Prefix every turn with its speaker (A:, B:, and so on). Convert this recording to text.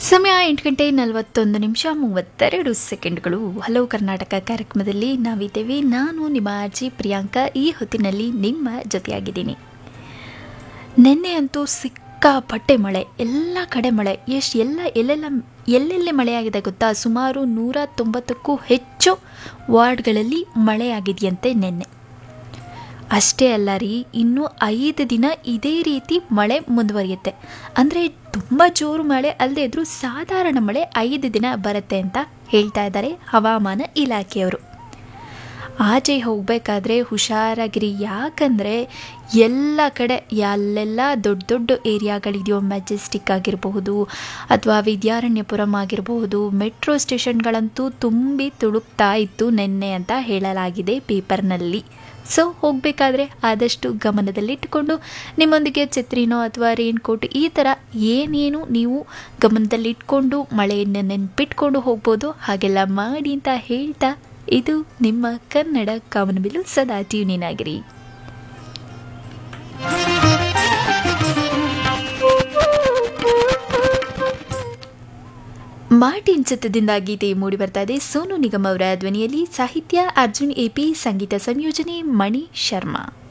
A: ಸಮಯ ಎಂಟು ಗಂಟೆ ನಲವತ್ತೊಂದು ನಿಮಿಷ ಮೂವತ್ತೆರಡು ಸೆಕೆಂಡ್ಗಳು ಹಲವು ಕರ್ನಾಟಕ ಕಾರ್ಯಕ್ರಮದಲ್ಲಿ ನಾವಿದ್ದೇವೆ ನಾನು ನಿಮ್ಮ ಅಜ್ಜಿ ಪ್ರಿಯಾಂಕಾ ಈ ಹೊತ್ತಿನಲ್ಲಿ ನಿಮ್ಮ ಜೊತೆಯಾಗಿದ್ದೀನಿ ನಿನ್ನೆ ಅಂತೂ ಸಿಕ್ಕಾಪಟ್ಟೆ ಮಳೆ ಎಲ್ಲ ಕಡೆ ಮಳೆ ಎಷ್ಟು ಎಲ್ಲ ಎಲ್ಲೆಲ್ಲ ಎಲ್ಲೆಲ್ಲಿ ಮಳೆಯಾಗಿದೆ ಗೊತ್ತಾ ಸುಮಾರು ನೂರ ತೊಂಬತ್ತಕ್ಕೂ ಹೆಚ್ಚು ವಾರ್ಡ್ಗಳಲ್ಲಿ ಮಳೆಯಾಗಿದೆಯಂತೆ ನಿನ್ನೆ ಅಷ್ಟೇ ಅಲ್ಲ ರೀ ಇನ್ನು ಐದು ದಿನ ಇದೇ ರೀತಿ ಮಳೆ ಮುಂದುವರಿಯುತ್ತೆ ಅಂದರೆ ತುಂಬ ಜೋರು ಮಳೆ ಅಲ್ಲದೆ ಇದ್ರೂ ಸಾಧಾರಣ ಮಳೆ ಐದು ದಿನ ಬರುತ್ತೆ ಅಂತ ಹೇಳ್ತಾ ಇದ್ದಾರೆ ಹವಾಮಾನ ಇಲಾಖೆಯವರು ಆಚೆ ಹೋಗಬೇಕಾದ್ರೆ ಹುಷಾರಾಗಿರಿ ಯಾಕಂದರೆ ಎಲ್ಲ ಕಡೆ ಎಲ್ಲೆಲ್ಲ ದೊಡ್ಡ ದೊಡ್ಡ ಏರಿಯಾಗಳಿದೆಯೋ ಮೆಜೆಸ್ಟಿಕ್ ಆಗಿರಬಹುದು ಅಥವಾ ವಿದ್ಯಾರಣ್ಯಪುರಂ ಆಗಿರಬಹುದು ಮೆಟ್ರೋ ಸ್ಟೇಷನ್ಗಳಂತೂ ತುಂಬಿ ತುಳುಕ್ತಾ ಇತ್ತು ನಿನ್ನೆ ಅಂತ ಹೇಳಲಾಗಿದೆ ಪೇಪರ್ನಲ್ಲಿ ಸೊ ಹೋಗಬೇಕಾದ್ರೆ ಆದಷ್ಟು ಗಮನದಲ್ಲಿಟ್ಟುಕೊಂಡು ನಿಮ್ಮೊಂದಿಗೆ ಛತ್ರಿನೋ ಅಥವಾ ರೇನ್ ಕೋಟ್ ಈ ಥರ ಏನೇನು ನೀವು ಗಮನದಲ್ಲಿಟ್ಕೊಂಡು ಮಳೆಯನ್ನು ನೆನ್ಪಿಟ್ಕೊಂಡು ಹೋಗ್ಬೋದು ಹಾಗೆಲ್ಲ ಮಾಡಿ ಅಂತ ಹೇಳ್ತಾ ಇದು ನಿಮ್ಮ ಕನ್ನಡ ಕಾಮನಬಿಲ್ಲು ಸದಾ ಟ್ಯೂನಿನ್ ಆಗಿರಿ ಮಾರ್ಟಿನ್ ಚಿತ್ರದಿಂದ ಗೀತೆ ಮೂಡಿ ಬರ್ತಾ ಇದೆ ಸೋನು ನಿಗಮ್ ಅವರ ಧ್ವನಿಯಲ್ಲಿ ಸಾಹಿತ್ಯ ಅರ್ಜುನ್ ಎಪಿ ಸಂಗೀತ ಸಂಯೋಜನೆ ಮಣಿ ಶರ್ಮಾ